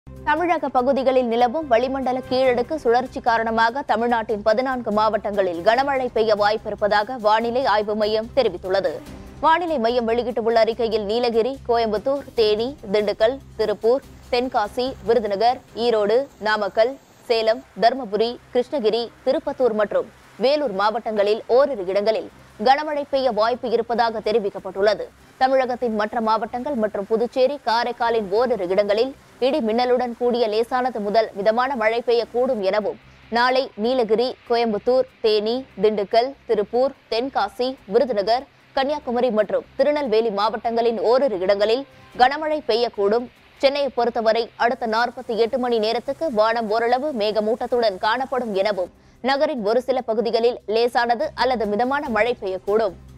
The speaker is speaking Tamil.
தமிழக பகுதிகளில் நிலவும் வளிமண்டல கீழடுக்கு சுழற்சி காரணமாக தமிழ்நாட்டின் பதினான்கு மாவட்டங்களில் கனமழை பெய்ய வாய்ப்பிருப்பதாக வானிலை ஆய்வு மையம் தெரிவித்துள்ளது வானிலை மையம் வெளியிட்டுள்ள அறிக்கையில் நீலகிரி கோயம்புத்தூர் தேனி திண்டுக்கல் திருப்பூர் தென்காசி விருதுநகர் ஈரோடு நாமக்கல் சேலம் தருமபுரி கிருஷ்ணகிரி திருப்பத்தூர் மற்றும் வேலூர் மாவட்டங்களில் ஓரிரு இடங்களில் கனமழை பெய்ய வாய்ப்பு இருப்பதாக தெரிவிக்கப்பட்டுள்ளது தமிழகத்தின் மற்ற மாவட்டங்கள் மற்றும் புதுச்சேரி காரைக்காலின் ஓரிரு இடங்களில் இடி மின்னலுடன் கூடிய லேசானது முதல் மிதமான மழை பெய்யக்கூடும் எனவும் நாளை நீலகிரி கோயம்புத்தூர் தேனி திண்டுக்கல் திருப்பூர் தென்காசி விருதுநகர் கன்னியாகுமரி மற்றும் திருநெல்வேலி மாவட்டங்களின் ஓரிரு இடங்களில் கனமழை பெய்யக்கூடும் சென்னையை பொறுத்தவரை அடுத்த நாற்பத்தி எட்டு மணி நேரத்துக்கு வானம் ஓரளவு மேகமூட்டத்துடன் காணப்படும் எனவும் நகரின் ஒரு சில பகுதிகளில் லேசானது அல்லது மிதமான மழை பெய்யக்கூடும்